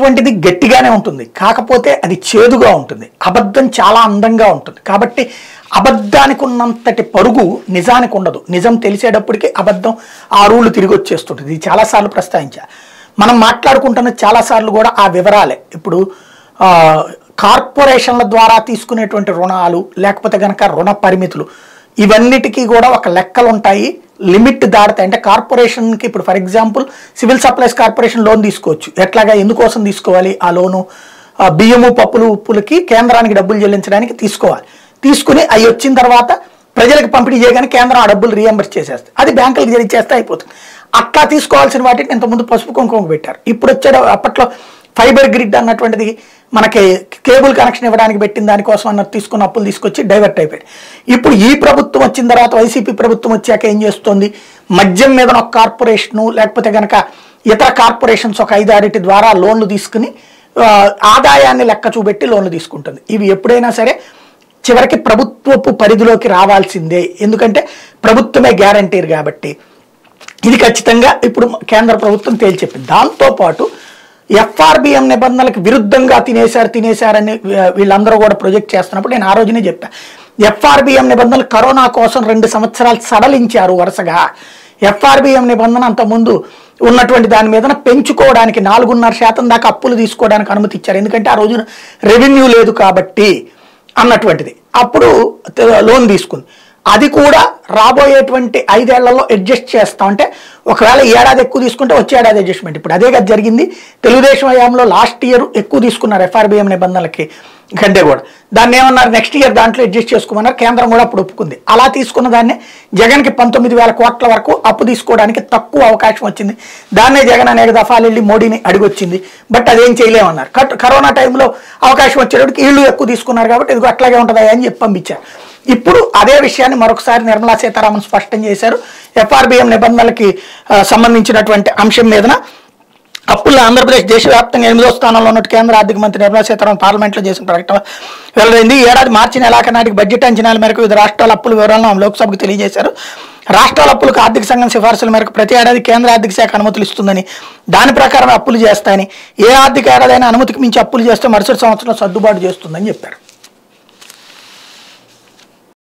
అనేటువంటిది గట్టిగానే ఉంటుంది కాకపోతే అది చేదుగా ఉంటుంది అబద్ధం చాలా అందంగా ఉంటుంది కాబట్టి అబద్ధానికి ఉన్నంతటి పరుగు నిజానికి ఉండదు నిజం తెలిసేటప్పటికి అబద్ధం ఆ రూళ్ళు తిరిగి వచ్చేస్తుంటుంది ఇది చాలాసార్లు ప్రస్తావించా మనం మాట్లాడుకుంటున్న చాలాసార్లు కూడా ఆ వివరాలే ఇప్పుడు ఆ, కార్పొరేషన్ల ద్వారా తీసుకునేటువంటి రుణాలు లేకపోతే కనుక రుణ పరిమితులు ఇవన్నిటికీ కూడా ఒక లెక్కలు ఉంటాయి లిమిట్ దాడతాయి అంటే కార్పొరేషన్కి ఇప్పుడు for example civil supplies corporation loan తీసుకోవచ్చు ఎట్లాగా ఎందుకోసం తీసుకోవాలి ఆ లోను ఆ బియ్యము పప్పులు ఉప్పులకి కేంద్రానికి డబ్బులు చెల్లించడానికి తీసుకోవాలి తీసుకుని అవి వచ్చిన తర్వాత ప్రజలకు పంపిణీ చేయగానే కేంద్రం ఆ డబ్బులు రీఎంబర్స్ చేసేస్తుంది అది బ్యాంకులకు జరిచేస్తే అయిపోతుంది అట్లా తీసుకోవాల్సిన వాటిని ఇంతకుముందు పసుపు కుంకుమ పెట్టారు ఇప్పుడు వచ్చే అప్పట్లో ఫైబర్ గ్రిడ్ అన్నటువంటిది మనకి కేబుల్ కనెక్షన్ ఇవ్వడానికి పెట్టిన దానికోసం అన్నది తీసుకున్న అప్పులు తీసుకొచ్చి డైవర్ట్ అయిపోయాయి ఇప్పుడు ఈ ప్రభుత్వం వచ్చిన తర్వాత వైసీపీ ప్రభుత్వం వచ్చాక ఏం చేస్తుంది మద్యం మీద ఒక కార్పొరేషను లేకపోతే కనుక ఇతర కార్పొరేషన్స్ ఒక ఐదారిటి ద్వారా లోన్లు తీసుకుని ఆ, ఆదాయాన్ని లెక్క చూపెట్టి లోన్లు తీసుకుంటుంది ఇవి ఎప్పుడైనా సరే చివరికి ప్రభుత్వపు పరిధిలోకి రావాల్సిందే ఎందుకంటే ప్రభుత్వమే గ్యారంటీర్ కాబట్టి ఇది ఖచ్చితంగా ఇప్పుడు కేంద్ర ప్రభుత్వం తేల్చెప్పింది దాంతోపాటు ఎఫ్ఆర్బిఎం నిబంధనలకు విరుద్ధంగా తినేశారు తినేశారని వీ- వీళ్ళందరూ కూడా ప్రొజెక్ట్ చేస్తున్నప్పుడు నేను ఆ రోజునే చెప్పా ఎఫ్ఆర్బిఎం నిబంధనలు కరోనా కోసం రెండు సంవత్సరాలు సడలించారు వరుసగా ఎఫ్ఆర్బిఎం నిబంధన అంతకుముందు ఉన్నటువంటి దాని మీద పెంచుకోవడానికి నాలుగున్నర శాతం దాకా అప్పులు తీసుకోవడానికి అనుమతి ఇచ్చారు ఎందుకంటే ఆ రోజున రెవెన్యూ లేదు కాబట్టి అన్నటువంటిది అప్పుడు త- లోన్ తీసుకుంది అది కూడా రాబోయేటువంటి ఐదేళ్లలో అడ్జస్ట్ చేస్తాం అంటే ఒకవేళ ఈ ఏడాది ఎక్కువ తీసుకుంటే వచ్చే ఏడాది అడ్జస్ట్మెంట్ ఇప్పుడు అదే కదా జరిగింది తెలుగుదేశం హయాంలో లాస్ట్ ఇయర్ ఎక్కువ తీసుకున్నారు ఎఫ్ఆర్బిఎం నిబంధనలకి కంటే కూడా దాన్ని ఏమన్నారు నెక్స్ట్ ఇయర్ దాంట్లో అడ్జస్ట్ చేసుకోమన్నారు కేంద్రం కూడా అప్పుడు ఒప్పుకుంది అలా తీసుకున్న దాన్ని జగన్కి పంతొమ్మిది వేల కోట్ల వరకు అప్పు తీసుకోవడానికి తక్కువ అవకాశం వచ్చింది దాన్నే జగన్ అనేక దఫాలు వెళ్ళి మోడీని అడిగొచ్చింది బట్ అదేం చేయలేమన్నారు కట్ కరోనా టైంలో అవకాశం వచ్చేటప్పటికి వీళ్ళు ఎక్కువ తీసుకున్నారు కాబట్టి ఇది అట్లాగే ఉంటుందా అని చెప్పి పంపించారు ఇప్పుడు అదే విషయాన్ని మరొకసారి నిర్మలా సీతారామన్ స్పష్టం చేశారు ఎఫ్ఆర్బిఎం నిబంధనలకి ఆ, సంబంధించినటువంటి అంశం మీదన అప్పుల్లో ఆంధ్రప్రదేశ్ దేశవ్యాప్తంగా ఎనిమిదో స్థానంలో ఉన్నట్టు కేంద్ర ఆర్థిక మంత్రి నిర్మలా సీతారామన్ పార్లమెంట్లో చేసిన ప్రకటన వెల్లడైంది ఈ ఏడాది మార్చి నెలాఖరు నాటికి బడ్జెట్ అంచనాల మేరకు వివిధ రాష్ట్రాల అప్పుల వివరాలను ఆమె లోక్సభకు తెలియజేశారు రాష్ట్రాల అప్పులకు ఆర్థిక సంఘం సిఫార్సుల మేరకు ప్రతి ఏడాది కేంద్ర ఆర్థిక శాఖ అనుమతులు ఇస్తుందని దాని ప్రకారం అప్పులు చేస్తాయని ఏ ఆర్థిక ఏడాదైనా అనుమతికి మించి అప్పులు చేస్తే మరుసటి సంవత్సరం సర్దుబాటు చేస్తుందని చెప్పారు